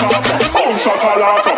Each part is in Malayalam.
Boom shakalaka.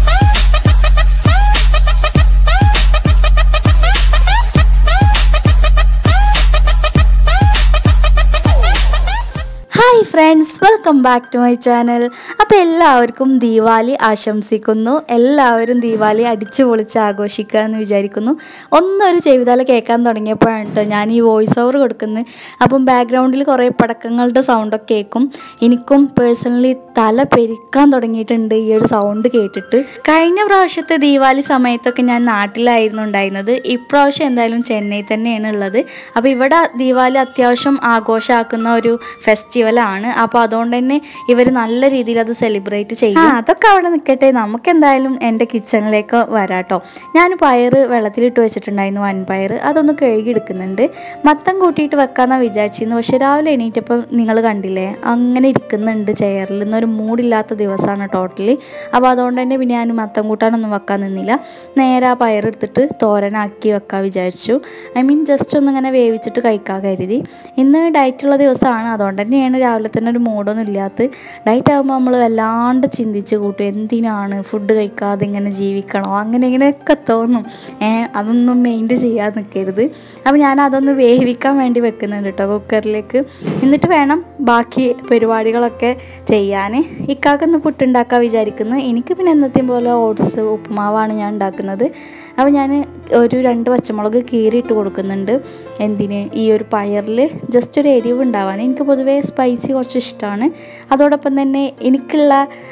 Hi friends welcome back to my channel അപ്പോൾ എല്ലാവർക്കും ദീപാവലി ആശംസിക്കുന്നു എല്ലാവരും ദീപാവലി അടിച്ചു പൊളിച്ച് ആഘോഷിക്കുക എന്ന് വിചാരിക്കുന്നു ഒന്നൊരു ചെവിതാല കേൾക്കാൻ തുടങ്ങിയപ്പോഴാണ് കേട്ടോ ഞാൻ ഈ വോയിസ് ഓവർ കൊടുക്കുന്നത് അപ്പം ബാക്ക്ഗ്രൗണ്ടിൽ കുറേ പടക്കങ്ങളുടെ സൗണ്ടൊക്കെ കേൾക്കും എനിക്കും പേഴ്സണലി തല പെരുക്കാൻ തുടങ്ങിയിട്ടുണ്ട് ഈ ഒരു സൗണ്ട് കേട്ടിട്ട് കഴിഞ്ഞ പ്രാവശ്യത്തെ ദീപാവലി സമയത്തൊക്കെ ഞാൻ നാട്ടിലായിരുന്നു ഉണ്ടായിരുന്നത് ഇപ്രാവശ്യം എന്തായാലും ചെന്നൈ തന്നെയാണ് ഉള്ളത് അപ്പോൾ ഇവിടെ ദീപാവലി അത്യാവശ്യം ആഘോഷമാക്കുന്ന ഒരു ഫെസ്റ്റിവലാണ് അപ്പോൾ അതുകൊണ്ട് തന്നെ ഇവർ നല്ല രീതിയിൽ അത് സെലിബ്രേറ്റ് ചെയ്യും ആ, അതൊക്കെ അവിടെ നിൽക്കട്ടെ നമുക്ക് എന്തായാലും എൻ്റെ കിച്ചണിലേക്ക് വരാട്ടോ ഞാൻ പയറ് വെള്ളത്തിലിട്ട് വെച്ചിട്ടുണ്ടായിരുന്നു വൻപയർ അതൊന്ന് കഴുകി എടുക്കുന്നുണ്ട് മത്തം കൂട്ടിയിട്ട് വെക്കാമെന്നാണ് വിചാരിച്ചിരുന്നു പക്ഷെ രാവിലെ എണീറ്റപ്പോൾ നിങ്ങൾ കണ്ടില്ലേ അങ്ങനെ ഇരിക്കുന്നുണ്ട് ചെയറിൽ ഇന്നൊരു മൂടില്ലാത്ത ദിവസമാണ് ടോട്ടലി അപ്പോൾ അതുകൊണ്ട് തന്നെ പിന്നെ ഞാൻ മത്തം കൂട്ടാനൊന്നും വെക്കാൻ നിന്നില്ല നേരെ ആ പയറെടുത്തിട്ട് തോരനാക്കി വെക്കാൻ വിചാരിച്ചു ഐ മീൻ ജസ്റ്റ് ഒന്ന് ഇങ്ങനെ വേവിച്ചിട്ട് കഴിക്കാൻ കരുതി ഇന്ന് ഡയറ്റുള്ള ദിവസമാണ് അതുകൊണ്ട് തന്നെയാണ് രാവിലെ തന്നെ ഒരു മൂടൊന്നും ഇല്ലാത്ത ഡയറ്റ് ആകുമ്പോൾ നമ്മൾ വല്ലാണ്ട് ചിന്തിച്ച് കൂട്ടും എന്തിനാണ് ഫുഡ് കഴിക്കാതെ ഇങ്ങനെ ജീവിക്കണോ അങ്ങനെ ഇങ്ങനെയൊക്കെ തോന്നും ഏ അതൊന്നും മെയിൻറ്റ് ചെയ്യാതെ നിൽക്കരുത് അപ്പോൾ ഞാൻ അതൊന്ന് വേവിക്കാൻ വേണ്ടി വെക്കുന്നുണ്ട് കേട്ടോ കുക്കറിലേക്ക് എന്നിട്ട് വേണം ബാക്കി പരിപാടികളൊക്കെ ചെയ്യാൻ ഇക്കാക്കൊന്ന് പുട്ടുണ്ടാക്കാൻ വിചാരിക്കുന്നു എനിക്ക് പിന്നെ എന്നത്തെയും പോലെ ഓട്സ് ഉപ്പുമാവാണ് ഞാൻ ഉണ്ടാക്കുന്നത് അപ്പോൾ ഞാൻ ഒരു രണ്ട് പച്ചമുളക് കീറിയിട്ട് കൊടുക്കുന്നുണ്ട് എന്തിന് ഈ ഒരു പയറിൽ ജസ്റ്റ് ഒരു എരിവ് ഉണ്ടാവാൻ എനിക്ക് പൊതുവേ സ്പൈസി കുറച്ച് ഇഷ്ടമാണ് അതോടൊപ്പം തന്നെ എനിക്കുള്ള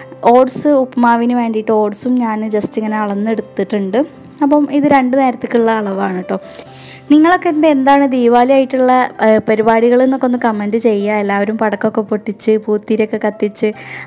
ഓട്സ് ഉപ്പുമാവിന് വേണ്ടിയിട്ട് ഓട്സും ഞാൻ ജസ്റ്റ് ഇങ്ങനെ അളന്നെടുത്തിട്ടുണ്ട് അപ്പം ഇത് രണ്ട് നേരത്തേക്കുള്ള അളവാണ് കേട്ടോ നിങ്ങളൊക്കെ എൻ്റെ എന്താണ് ദീപാവലി ആയിട്ടുള്ള പരിപാടികൾ എന്നൊക്കെ ഒന്ന് കമൻറ്റ് ചെയ്യുക എല്ലാവരും പടക്കമൊക്കെ പൊട്ടിച്ച് പൂത്തിരിയൊക്കെ കത്തിച്ച്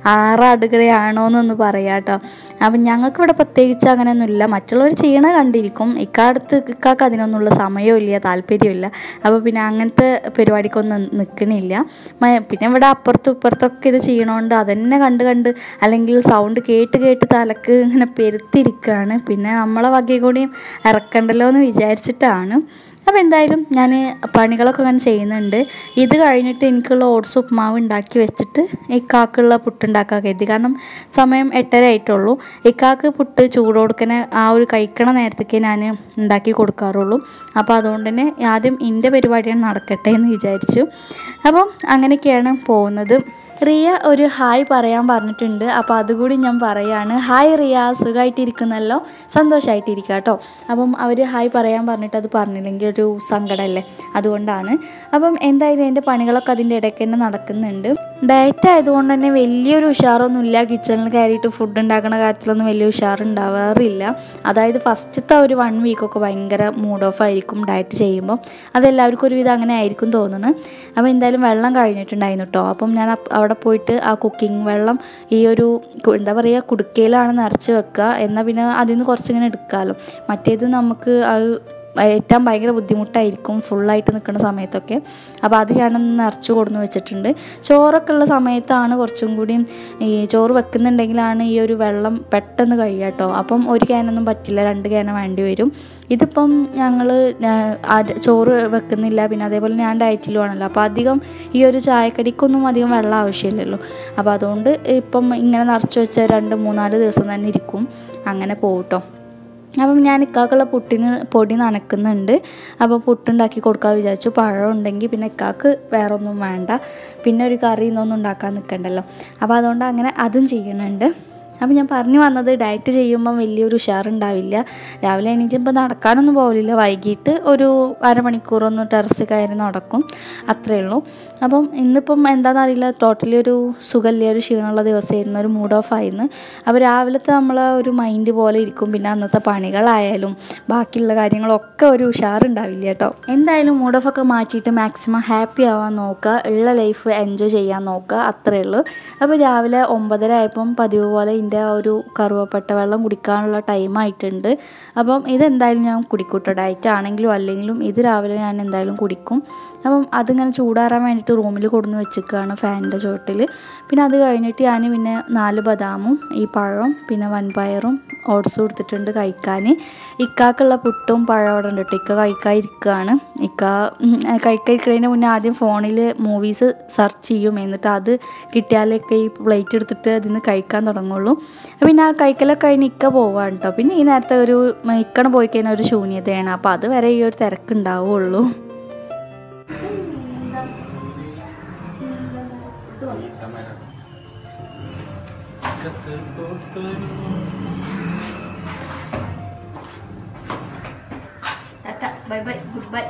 ആറാടുകയാണോ എന്നൊന്ന് പറയാം കേട്ടോ അപ്പം ഞങ്ങൾക്ക് ഇവിടെ പ്രത്യേകിച്ച് അങ്ങനെയൊന്നുമില്ല മറ്റുള്ളവർ ചെയ്യണ കണ്ടിരിക്കും ഇക്കാലത്ത് ഇക്കാക്ക് അതിനൊന്നുള്ള സമയമില്ല താല്പര്യമില്ല അപ്പോൾ പിന്നെ അങ്ങനത്തെ പരിപാടിക്കൊന്നും നിൽക്കണില്ല മ- പിന്നെ ഇവിടെ അപ്പുറത്തും ഇപ്പുറത്തൊക്കെ ഇത് ചെയ്യണോണ്ട് അതന്നെ കണ്ട് കണ്ട് അല്ലെങ്കിൽ സൗണ്ട് കേട്ട് കേട്ട് തലക്ക് ഇങ്ങനെ പെരുത്തിരിക്കുകയാണ് പിന്നെ നമ്മളെ വകയും കൂടിയും ഇറക്കണ്ടല്ലോ എന്ന് വിചാരിച്ചിട്ടാണ് അപ്പോൾ എന്തായാലും ഞാൻ പണികളൊക്കെ അങ്ങനെ ചെയ്യുന്നുണ്ട് ഇത് കഴിഞ്ഞിട്ട് എനിക്കുള്ള ഓട്സ് ഉപ്മാവ് ഉണ്ടാക്കി വെച്ചിട്ട് ഇക്കാക്കുള്ള പുട്ടുണ്ടാക്കാൻ കരുതി കാരണം സമയം എട്ടര ആയിട്ടുള്ളൂ ഇക്കാക്ക് പുട്ട് ചൂട് കൊടുക്കണ ആ ഒരു കഴിക്കണ നേരത്തേക്ക് ഞാൻ ഉണ്ടാക്കി കൊടുക്കാറുള്ളൂ അപ്പോൾ അതുകൊണ്ട് തന്നെ ആദ്യം എൻ്റെ പരിപാടിയാണ് നടക്കട്ടെ എന്ന് വിചാരിച്ചു അപ്പം അങ്ങനെയൊക്കെയാണ് പോകുന്നത് റിയ ഒരു ഹായ് പറയാൻ പറഞ്ഞിട്ടുണ്ട് അപ്പോൾ അതുകൂടി ഞാൻ പറയാണ് ഹായ് റിയ സുഖമായിട്ടിരിക്കുന്നല്ലോ സന്തോഷമായിട്ടിരിക്കുക കേട്ടോ അപ്പം അവർ ഹായ് പറയാൻ പറഞ്ഞിട്ട് അത് പറഞ്ഞില്ലെങ്കിൽ ഒരു സങ്കടമല്ലേ അതുകൊണ്ടാണ് അപ്പം എന്തായാലും എൻ്റെ പണികളൊക്കെ അതിൻ്റെ ഇടയ്ക്ക് തന്നെ നടക്കുന്നുണ്ട് ഡയറ്റ് ആയതുകൊണ്ട് തന്നെ വലിയൊരു ഉഷാറൊന്നുമില്ല കിച്ചണിൽ കയറിയിട്ട് ഫുഡ് ഉണ്ടാക്കുന്ന കാര്യത്തിലൊന്നും വലിയ ഉഷാറുണ്ടാവാറില്ല അതായത് ഫസ്റ്റത്തെ ഒരു വൺ വീക്കൊക്കെ ഭയങ്കര മൂഡ് ഓഫ് ആയിരിക്കും ഡയറ്റ് ചെയ്യുമ്പോൾ അതെല്ലാവർക്കും ഒരുവിധം അങ്ങനെ ആയിരിക്കും തോന്നുന്നു അപ്പോൾ എന്തായാലും വെള്ളം കഴിഞ്ഞിട്ടുണ്ടായിരുന്നു കേട്ടോ അപ്പം ഞാൻ അപ്പ് അവിടെ പോയിട്ട് ആ കുക്കിംഗ് വെള്ളം ഈ ഒരു കു- എന്താ പറയുക കുടുക്കയിലാണ് നിറച്ച് വെക്കുക എന്നാൽ പിന്നെ അതിൽ നിന്ന് കുറച്ചിങ്ങനെ എടുക്കാമല്ലോ മറ്റേത് നമുക്ക് അത് ഏറ്റാൻ ഭയങ്കര ബുദ്ധിമുട്ടായിരിക്കും ഫുള്ളായിട്ട് നിൽക്കുന്ന സമയത്തൊക്കെ അപ്പോൾ അത് ഞാനൊന്ന് നിറച്ച് കൊടുന്ന് വെച്ചിട്ടുണ്ട് ചോറൊക്കെ ഉള്ള സമയത്താണ് കുറച്ചും കൂടിയും ഈ ചോറ് വെക്കുന്നുണ്ടെങ്കിലാണ് ഈ ഒരു വെള്ളം പെട്ടെന്ന് കഴിയുക കേട്ടോ അപ്പം ഒരു ക്യാനൊന്നും പറ്റില്ല രണ്ട് ക്യാന വേണ്ടി വരും ഇതിപ്പം ഞങ്ങൾ ചോറ് വെക്കുന്നില്ല പിന്നെ അതേപോലെ ഞാൻ ഡയറ്റിലുമാണല്ലോ അപ്പോൾ അധികം ഈ ഒരു ചായക്കടിക്കൊന്നും അധികം വെള്ളം ആവശ്യമില്ലല്ലോ അപ്പോൾ അതുകൊണ്ട് ഇപ്പം ഇങ്ങനെ നിറച്ച് വെച്ച രണ്ട് മൂന്നാല് ദിവസം തന്നെ ഇരിക്കും അങ്ങനെ പോകട്ടോ അപ്പം ഞാൻ ഇക്കാക്കുള്ള പുട്ടിന് പൊടി നനക്കുന്നുണ്ട് അപ്പോൾ പുട്ടുണ്ടാക്കി കൊടുക്കാൻ വിചാരിച്ചു പഴം ഉണ്ടെങ്കിൽ പിന്നെ ഇക്കാക്ക് വേറെ ഒന്നും വേണ്ട പിന്നെ ഒരു കറി ഇന്നൊന്നും ഉണ്ടാക്കാൻ നിൽക്കണ്ടല്ലോ അപ്പോൾ അതുകൊണ്ട് അങ്ങനെ അതും ചെയ്യുന്നുണ്ട് അപ്പോൾ ഞാൻ പറഞ്ഞു വന്നത് ഡയറ്റ് ചെയ്യുമ്പം വലിയൊരു ഉഷാറുണ്ടാവില്ല രാവിലെ എണീറ്റിപ്പോൾ നടക്കാനൊന്നും പോകില്ല വൈകിട്ട് ഒരു അരമണിക്കൂറൊന്ന് ടെറസ് കയറി നടക്കും അത്രയേ ഉള്ളൂ അപ്പം ഇന്നിപ്പം എന്താണെന്നറിയില്ല ടോട്ടലി ഒരു സുഖമില്ല ഒരു ക്ഷീണമുള്ള ദിവസമായിരുന്നു ഒരു മൂഡ് ഓഫ് ആയിരുന്നു അപ്പോൾ രാവിലത്തെ നമ്മൾ ഒരു മൈൻഡ് പോലെ ഇരിക്കും പിന്നെ അന്നത്തെ പണികളായാലും ബാക്കിയുള്ള കാര്യങ്ങളൊക്കെ ഒരു ഉഷാറുണ്ടാവില്ല കേട്ടോ എന്തായാലും മൂഡ് ഓഫ് ഒക്കെ മാറ്റിയിട്ട് മാക്സിമം ഹാപ്പി ആവാൻ നോക്കുക ഉള്ള ലൈഫ് എൻജോയ് ചെയ്യാൻ നോക്കുക അത്രയേ ഉള്ളൂ അപ്പോൾ രാവിലെ ഒമ്പതര ആയപ്പം പതിവ് പോലെ ഇതിൻ്റെ ആ ഒരു കറുവപ്പട്ട വെള്ളം കുടിക്കാനുള്ള ടൈം ആയിട്ടുണ്ട് അപ്പം ഇതെന്തായാലും ഞാൻ കുടിക്കൂട്ടോ ഡയറ്റ് ആണെങ്കിലും അല്ലെങ്കിലും ഇത് രാവിലെ ഞാൻ എന്തായാലും കുടിക്കും അപ്പം അതിങ്ങനെ ചൂടാറാൻ വേണ്ടിയിട്ട് റൂമിൽ കൊടുന്ന് വെച്ചിരിക്കുകയാണ് ഫാനിൻ്റെ ചുവട്ടിൽ പിന്നെ അത് കഴിഞ്ഞിട്ട് ഞാൻ പിന്നെ നാല് ബദാമും ഈ പഴവും പിന്നെ വൻപയറും ഓട്സും എടുത്തിട്ടുണ്ട് കഴിക്കാൻ ഇക്കാക്കുള്ള പുട്ടും പഴം അവിടെ ഉണ്ട് കേട്ടോ ഇക്ക കഴിക്കാതിരിക്കുകയാണ് ഇക്ക ഉം, കഴിക്കാതിരിക്കുന്നതിന് മുന്നേ ആദ്യം ഫോണിൽ മൂവീസ് സെർച്ച് ചെയ്യും എന്നിട്ട് അത് കിട്ടിയാലൊക്കെ ഈ പ്ലേറ്റ് എടുത്തിട്ട് അതിൽ നിന്ന് കഴിക്കാൻ തുടങ്ങുള്ളൂ പിന്നെ ആ കഴിക്കലൊക്കെ കഴിഞ്ഞ് ഇക്ക പോവാണ് കേട്ടോ പിന്നെ ഈ നേരത്തെ ഒരു ഇക്കണ പോയി കഴിഞ്ഞാൽ ഒരു ശൂന്യതയാണ് അപ്പോൾ അതുവരെ ഈ ഒരു തിരക്കുണ്ടാവുള്ളൂ ബൈ ബൈ ഗുഡ് ബൈ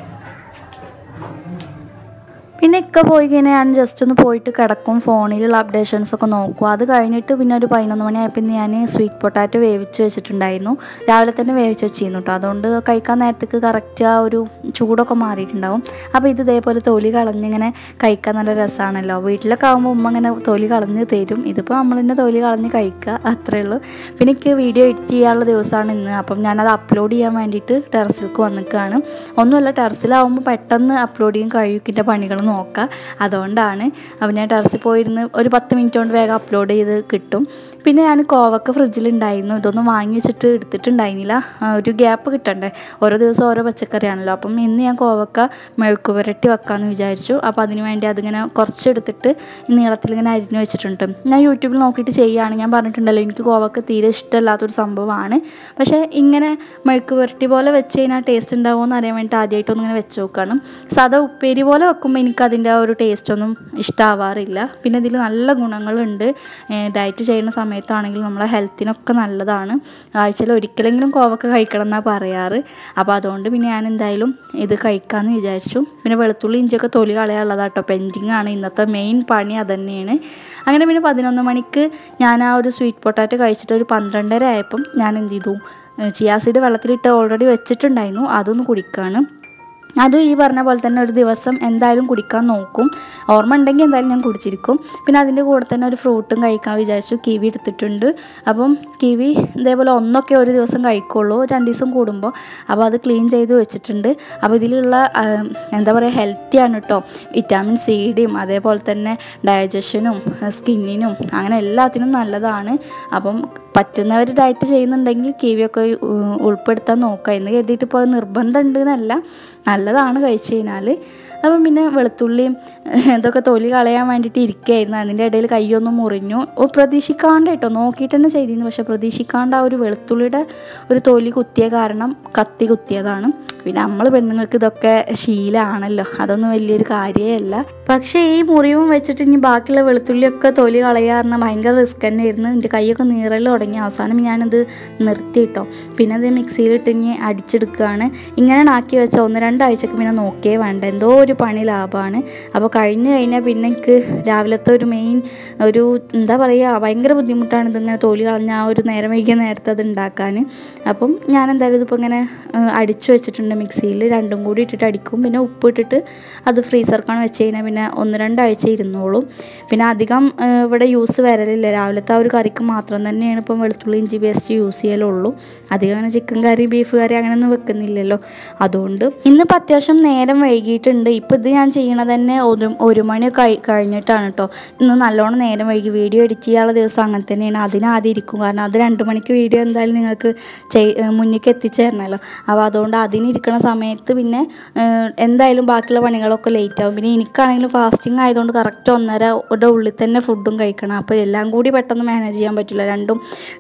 പിന്നെ ഇക്ക പോയി കഴിഞ്ഞാൽ ഞാൻ ജസ്റ്റ് ഒന്ന് പോയിട്ട് കിടക്കും ഫോണിലുള്ള അപ്ഡേഷൻസ് ഒക്കെ നോക്കും അത് കഴിഞ്ഞിട്ട് പിന്നെ ഒരു പതിനൊന്ന് മണിയായപ്പോൾ ഇന്ന് ഞാൻ സ്വീറ്റ് പൊട്ടാറ്റോ വേവിച്ച് വെച്ചിട്ടുണ്ടായിരുന്നു രാവിലെ തന്നെ വേവിച്ച് വെച്ചിരുന്നു കേട്ടോ അതുകൊണ്ട് കഴിക്കാൻ നേരത്തേക്ക് കറക്റ്റ് ആ ഒരു ചൂടൊക്കെ മാറിയിട്ടുണ്ടാവും അപ്പോൾ ഇത് ഇതേപോലെ തൊലി കളഞ്ഞിങ്ങനെ കഴിക്കാൻ നല്ല രസമാണല്ലോ വീട്ടിലൊക്കെ ആകുമ്പോൾ ഉമ്മ ഇങ്ങനെ തൊലി കളഞ്ഞ് തരും ഇതിപ്പോൾ നമ്മൾ തന്നെ തൊലി കളഞ്ഞ് കഴിക്കുക അത്രേ ഉള്ളൂ പിന്നെ എനിക്ക് വീഡിയോ എഡിറ്റ് ചെയ്യാനുള്ള ദിവസമാണ് ഇന്ന് അപ്പം ഞാനത് അപ്ലോഡ് ചെയ്യാൻ വേണ്ടിയിട്ട് ടെറസിലേക്ക് വന്നിക്കുകയാണ് ഒന്നുമല്ല ടെറസിലാവുമ്പോൾ പെട്ടെന്ന് അപ്ലോഡ് ചെയ്യും കഴിക്കിൻ്റെ പണികൾ നോക്കാം അതുകൊണ്ടാണ് അപ്പം ഞാൻ ടെറസിൽ പോയിരുന്ന് ഒരു പത്ത് മിനിറ്റ് കൊണ്ട് വേഗം അപ്ലോഡ് ചെയ്ത് കിട്ടും പിന്നെ ഞാൻ കോവക്ക ഫ്രിഡ്ജിലുണ്ടായിരുന്നു ഇതൊന്നും വാങ്ങി വെച്ചിട്ട് എടുത്തിട്ടുണ്ടായിരുന്നില്ല ആ, ഒരു ഗ്യാപ്പ് കിട്ടണ്ടേ ഓരോ ദിവസം ഓരോ പച്ചക്കറിയാണല്ലോ അപ്പം ഇന്ന് ഞാൻ കോവക്ക മെഴുക്ക് പുരട്ടി വെക്കാമെന്ന് വിചാരിച്ചു അപ്പോൾ അതിന് വേണ്ടി അതിങ്ങനെ കുറച്ചെടുത്തിട്ട് നീളത്തിൽ ഇങ്ങനെ അരിഞ്ഞ് വെച്ചിട്ടുണ്ട് ഞാൻ യൂട്യൂബിൽ നോക്കിയിട്ട് ചെയ്യുകയാണ് ഞാൻ പറഞ്ഞിട്ടുണ്ടല്ലോ എനിക്ക് കോവക്ക തീരെ ഇഷ്ടമല്ലാത്തൊരു സംഭവമാണ് പക്ഷേ ഇങ്ങനെ മെഴുക്ക് പുരട്ടി പോലെ വെച്ച് കഴിഞ്ഞാൽ ടേസ്റ്റ് ഉണ്ടാവുമോ എന്ന് അറിയാൻ വേണ്ടിയിട്ട് ആദ്യമായിട്ടൊന്നും ഇങ്ങനെ വെച്ച് നോക്കണം സാധാ ഉപ്പേരി പോലെ വെക്കുമ്പോൾ എനിക്ക് അതിൻ്റെ ആ ഒരു ടേസ്റ്റ് ഒന്നും ഇഷ്ടമാവാറില്ല പിന്നെ ഇതിൽ നല്ല ഗുണങ്ങളുണ്ട് ഡയറ്റ് ചെയ്യുന്ന സമയത്താണെങ്കിൽ നമ്മളെ ഹെൽത്തിനൊക്കെ നല്ലതാണ് ആഴ്ചയിൽ ഒരിക്കലെങ്കിലും കോവക്ക കഴിക്കണം എന്നാണ് പറയാറ് അപ്പോൾ അതുകൊണ്ട് പിന്നെ ഞാൻ എന്തായാലും ഇത് കഴിക്കാമെന്ന് വിചാരിച്ചു പിന്നെ വെളുത്തുള്ളി ഇഞ്ചിയൊക്കെ തൊലി കളയാനുള്ളതാട്ടോ പെൻഡിങ് ആണ് ഇന്നത്തെ മെയിൻ പണി അതുതന്നെയാണ് അങ്ങനെ പിന്നെ പതിനൊന്ന് മണിക്ക് ഞാൻ ആ ഒരു സ്വീറ്റ് പൊട്ടാറ്റോ കഴിച്ചിട്ട് ഒരു പന്ത്രണ്ടര ആയപ്പം ഞാൻ എന്ത് ചെയ്തു ചിയാസീഡ് വെള്ളത്തിലിട്ട് ഓൾറെഡി വെച്ചിട്ടുണ്ടായിരുന്നു അതൊന്ന് കുടിക്കുകയാണ് അതും ഈ പറഞ്ഞ പോലെ തന്നെ ഒരു ദിവസം എന്തായാലും കുടിക്കാൻ നോക്കും ഓർമ്മ ഉണ്ടെങ്കിൽ എന്തായാലും ഞാൻ കുടിച്ചിരിക്കും പിന്നെ അതിൻ്റെ കൂടെ തന്നെ ഒരു ഫ്രൂട്ടും കഴിക്കാൻ വിചാരിച്ചു കിവി എടുത്തിട്ടുണ്ട് അപ്പം കിവി ഇതേപോലെ ഒന്നൊക്കെ ഒരു ദിവസം കഴിക്കുള്ളൂ രണ്ട് ദിവസം കൂടുമ്പോൾ അപ്പോൾ അത് ക്ലീൻ ചെയ്ത് വെച്ചിട്ടുണ്ട് അപ്പോൾ ഇതിലുള്ള ആ, എന്താ പറയുക ഹെൽത്തിയാണ് കേട്ടോ വിറ്റാമിൻ സിയുടെയും അതേപോലെ തന്നെ ഡൈജഷനും സ്കിന്നിനും അങ്ങനെ എല്ലാത്തിനും നല്ലതാണ് അപ്പം പറ്റുന്നവർ ഡയറ്റ് ചെയ്യുന്നുണ്ടെങ്കിൽ കിവിയൊക്കെ ഉ- ഉൾപ്പെടുത്താൻ നോക്കുക എന്ന് കരുതിയിട്ട് ഇപ്പോൾ അത് നിർബന്ധം ഉണ്ട് എന്നല്ല നല്ലതാണ് കഴിച്ചു കഴിഞ്ഞാൽ അപ്പം പിന്നെ വെളുത്തുള്ളിയും ഇതൊക്കെ തൊലി കളയാൻ വേണ്ടിയിട്ട് ഇരിക്കുകയായിരുന്നു അതിൻ്റെ ഇടയിൽ കൈയൊന്നും മുറിഞ്ഞു ഓ പ്രതീക്ഷിക്കാണ്ട് കേട്ടോ നോക്കിയിട്ട് തന്നെ ചെയ്തിരുന്നു പക്ഷെ പ്രതീക്ഷിക്കാണ്ട് ആ ഒരു വെളുത്തുള്ളിയുടെ ഒരു തൊലി കുത്തിയ കാരണം കത്തി കുത്തിയതാണ് പിന്നെ നമ്മൾ പെണ്ണുങ്ങൾക്ക് ഇതൊക്കെ ശീലമാണല്ലോ അതൊന്നും വലിയൊരു കാര്യമല്ല പക്ഷേ ഈ മുറിവും വെച്ചിട്ട് ഇനി ബാക്കിയുള്ള വെളുത്തുള്ളിയൊക്കെ തൊലി കളയാറിന് ഭയങ്കര റിസ്ക് തന്നെയായിരുന്നു എൻ്റെ കൈയൊക്കെ നീറൽ തുടങ്ങി അവസാനം ഞാനത് നിർത്തി കേട്ടോ പിന്നെ അത് മിക്സിയിലിട്ട് ഇനി അടിച്ചെടുക്കുകയാണ് ഇങ്ങനെ ആക്കി വെച്ച ഒന്ന് രണ്ടാഴ്ചക്ക് പിന്നെ നോക്കിയേ വേണ്ട എന്തോ ഒരു പണി ലാഭമാണ് അപ്പോൾ കഴിഞ്ഞ് കഴിഞ്ഞാൽ പിന്നെ എനിക്ക് രാവിലത്തെ ഒരു മെയിൻ ഒരു എന്താ പറയുക ഭയങ്കര ബുദ്ധിമുട്ടാണ് ഇതിങ്ങനെ തൊലി കളഞ്ഞ ആ ഒരു നേരം വൈകിയ നേരത്തെ അത് ഉണ്ടാക്കാൻ അപ്പം ഞാൻ എന്തായാലും ഇതിപ്പോൾ ഇങ്ങനെ ആ, അടിച്ചു വെച്ചിട്ടുണ്ട് മിക്സിയിൽ രണ്ടും കൂടി ഇട്ടിട്ട് അടിക്കും പിന്നെ ഉപ്പ് ഇട്ടിട്ട് അത് ഫ്രീസർക്കാണ് വെച്ച് കഴിഞ്ഞാൽ പിന്നെ ഒന്ന് രണ്ടാഴ്ച ഇരുന്നോളും പിന്നെ അധികം ആ, ഇവിടെ യൂസ് വരലില്ല രാവിലത്തെ ആ ഒരു കറിക്ക് മാത്രം തന്നെയാണ് ഇപ്പം വെളുത്തുള്ളി ഇഞ്ചി പേസ്റ്റ് യൂസ് ചെയ്യലുള്ളൂ അധികം അങ്ങനെ ചിക്കൻ കറി ബീഫ് കറി അങ്ങനെയൊന്നും വെക്കുന്നില്ലല്ലോ അതുകൊണ്ട് ഇന്നിപ്പോൾ അത്യാവശ്യം നേരം വൈകിയിട്ടുണ്ട് ഇപ്പോൾ ഇത് ഞാൻ ചെയ്യണത് തന്നെ ഒരു ഒരു മണിയൊക്കെ കഴി- കഴിഞ്ഞിട്ടാണ് കേട്ടോ ഇന്ന് നല്ലോണം നേരം വൈകി വീഡിയോ എഡിറ്റ് ചെയ്യാനുള്ള ദിവസം അങ്ങനെ തന്നെയാണ് അതിനാദ്യം ഇരിക്കും കാരണം അത് രണ്ട് മണിക്ക് വീഡിയോ എന്തായാലും നിങ്ങൾക്ക് ചെയ് മുന്നിലേക്ക് എത്തിച്ചേരണമല്ലോ അപ്പോൾ അതുകൊണ്ട് അതിനിരിക്കുന്ന സമയത്ത് പിന്നെ ഏഹ്, എന്തായാലും ബാക്കിയുള്ള പണികളൊക്കെ ലേറ്റ് ആവും പിന്നെ എനിക്കാണെങ്കിലും ഫാസ്റ്റിംഗ് ആയതുകൊണ്ട് കറക്റ്റ് ഒന്നര യുടെ ഉള്ളിൽ തന്നെ ഫുഡും കഴിക്കണം അപ്പോൾ എല്ലാം കൂടി പെട്ടെന്ന് മാനേജ് ചെയ്യാൻ പറ്റില്ല രണ്ടും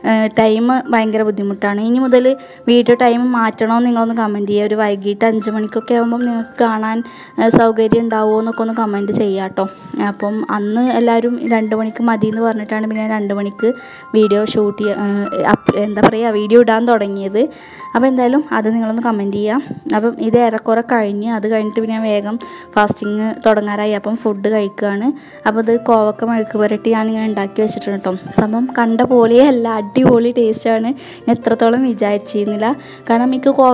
ടൈം ഭയങ്കര ബുദ്ധിമുട്ടാണ് ഇനി മുതൽ വീഡിയോ ടൈം മാറ്റണമെന്ന് നിങ്ങളൊന്ന് കമൻറ്റ് ചെയ്യുക ഒരു വൈകിട്ട് അഞ്ച് മണിക്കൊക്കെ ആകുമ്പം നിങ്ങൾക്ക് കാണാൻ ഏഹ്, സൗകര്യം ഉണ്ടാവുമോ എന്നൊക്കെ ഒന്ന് കമൻറ്റ് ചെയ്യാം കേട്ടോ അപ്പം അന്ന് എല്ലാവരും രണ്ട് മണിക്ക് മതി എന്ന് പറഞ്ഞിട്ടാണ് പിന്നെ രണ്ട് മണിക്ക് വീഡിയോ ഷൂട്ട് ചെയ്യുക എന്താ പറയുക വീഡിയോ ഇടാൻ തുടങ്ങിയത് അപ്പോൾ എന്തായാലും അത് നിങ്ങളൊന്ന് കമൻറ്റ് ചെയ്യാം അപ്പം ഇത് ഏറെക്കുറെ കഴിഞ്ഞ് അത് കഴിഞ്ഞിട്ട് പിന്നെ ഞാൻ വേഗം ഫാസ്റ്റിങ് തുടങ്ങാറായി അപ്പം ഫുഡ് കഴിക്കുകയാണ് അപ്പോൾ ഇത് കോവക്ക മെഴുക്ക് പുരട്ടി ഞാനിങ്ങനെ ഉണ്ടാക്കി വെച്ചിട്ടുണ്ട് കേട്ടോ സംഭവം കണ്ട പോലെയല്ല അടിപൊളി ടേസ്റ്റാണ് ഞാൻ എത്രത്തോളം വിചാരിച്ചിരുന്നില്ല കാരണം എനിക്ക് കോവക്ക ഒട്ടും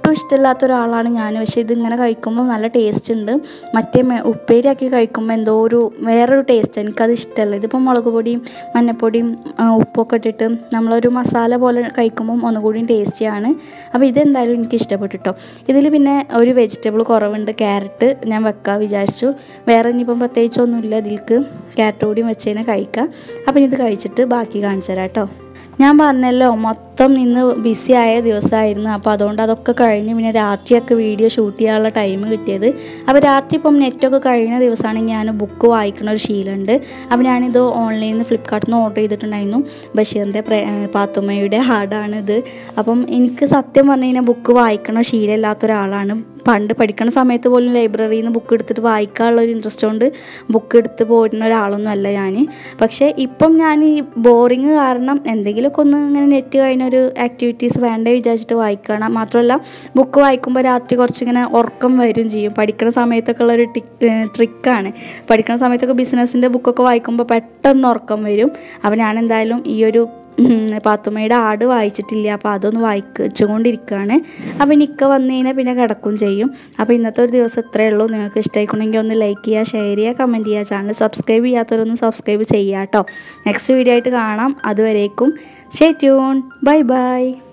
ഒട്ടും ഇഷ്ടമില്ലാത്ത ഒരാളാണ് ഞാൻ പക്ഷേ ഇതിങ്ങനെ കഴിക്കുമ്പോൾ നല്ല ടേസ്റ്റ് ഉണ്ട് മറ്റേ മെ- ഉപ്പേരിയാക്കി കഴിക്കുമ്പോൾ എന്തോ ഒരു വേറൊരു ടേസ്റ്റ് എനിക്കത് ഇഷ്ടമല്ല ഇതിപ്പോൾ മുളക് പൊടിയും മഞ്ഞപ്പൊടിയും ആ, ഉപ്പൊക്കെ ഇട്ടിട്ട് നമ്മളൊരു മസാല പോലെ കഴിക്കുമ്പം ഒന്നുകൂടി ടേസ്റ്റിയാണ് അപ്പോൾ ഇതെന്തായാലും എനിക്ക് ഇഷ്ടപ്പെട്ടു കേട്ടോ ഇതിൽ പിന്നെ ഒരു വെജിറ്റബിൾ കുറവുണ്ട് ക്യാരറ്റ് ഞാൻ വെക്കാൻ വിചാരിച്ചു വേറെ ഇനിയിപ്പം പ്രത്യേകിച്ചൊന്നുമില്ല ഇതിൽക്ക് ക്യാരറ്റ് കൂടിയും വെച്ചതിനെ കഴിക്കാം അപ്പം ഇത് കഴിച്ചിട്ട് ബാക്കി കാണിച്ചു തരാം കേട്ടോ ഞാൻ പറഞ്ഞല്ലോ മൊത്തം ഇന്ന് ബിസി ആയ ദിവസമായിരുന്നു അപ്പോൾ അതുകൊണ്ട് അതൊക്കെ കഴിഞ്ഞ് പിന്നെ രാത്രിയൊക്കെ വീഡിയോ ഷൂട്ട് ചെയ്യാനുള്ള ടൈം കിട്ടിയത് അപ്പോൾ രാത്രി ഇപ്പം നെറ്റൊക്കെ കഴിയുന്ന ദിവസമാണെങ്കിൽ ഞാൻ ബുക്ക് വായിക്കുന്ന ഒരു ശീലമുണ്ട് അപ്പോൾ ഞാനിത് ഓൺലൈനിൽ നിന്ന് ഫ്ലിപ്കാർട്ടിൽ നിന്ന് ഓർഡർ ചെയ്തിട്ടുണ്ടായിരുന്നു ബഷീറിൻ്റെ പ്രേ പാത്തുമ്മയുടെ ഹാർഡാണിത് അപ്പം എനിക്ക് സത്യം പറഞ്ഞു കഴിഞ്ഞാൽ ബുക്ക് വായിക്കണ ശീലമില്ലാത്ത ഒരാളാണ് പണ്ട് പഠിക്കുന്ന സമയത്ത് പോലും ലൈബ്രറിയിൽ നിന്ന് ബുക്ക് എടുത്തിട്ട് വായിക്കാനുള്ള ഒരു ഇൻട്രസ്റ്റ് കൊണ്ട് ബുക്ക് എടുത്ത് പോരുന്ന ഒരാളൊന്നും അല്ല ഞാൻ പക്ഷേ ഇപ്പം ഞാൻ ഈ ബോറിങ് കാരണം എന്തെങ്കിലുമൊക്കെ ഒന്ന് ഇങ്ങനെ നെറ്റ് കഴിഞ്ഞൊരു ആക്ടിവിറ്റീസ് വേണ്ടേ വിചാരിച്ചിട്ട് വായിക്കണം മാത്രമല്ല ബുക്ക് വായിക്കുമ്പോൾ രാത്രി കുറച്ചിങ്ങനെ ഉറക്കം വരും ചെയ്യും പഠിക്കുന്ന സമയത്തൊക്കെ ഉള്ളൊരു ടിക് ട്രിക്കാണ് പഠിക്കുന്ന സമയത്തൊക്കെ ബിസിനസ്സിൻ്റെ ബുക്കൊക്കെ വായിക്കുമ്പോൾ പെട്ടെന്ന് ഉറക്കം വരും അപ്പോൾ ഞാൻ എന്തായാലും ഈ ഒരു ഉം, പാത്തുമ്മയുടെ ആട് വായിച്ചിട്ടില്ല അപ്പോൾ അതൊന്ന് വായിച്ചുകൊണ്ടിരിക്കുകയാണ് അപ്പോൾ നിക്ക വന്നു കഴിഞ്ഞാൽ പിന്നെ കിടക്കും ചെയ്യും അപ്പോൾ ഇന്നത്തെ ഒരു ദിവസം ഇത്രയേ ഉള്ളൂ നിങ്ങൾക്ക് ഇഷ്ടമായിക്കുണ്ടെങ്കിൽ ഒന്ന് ലൈക്ക് ചെയ്യുക ഷെയർ ചെയ്യുക കമൻറ്റ് ചെയ്യുക ചാനൽ സബ്സ്ക്രൈബ് ചെയ്യാത്തവരൊന്ന് സബ്സ്ക്രൈബ് ചെയ്യുക കേട്ടോ നെക്സ്റ്റ് വീഡിയോ ആയിട്ട് കാണാം അതുവരേക്കും സ്റ്റേ ട്യൂൺ ബൈ ബൈ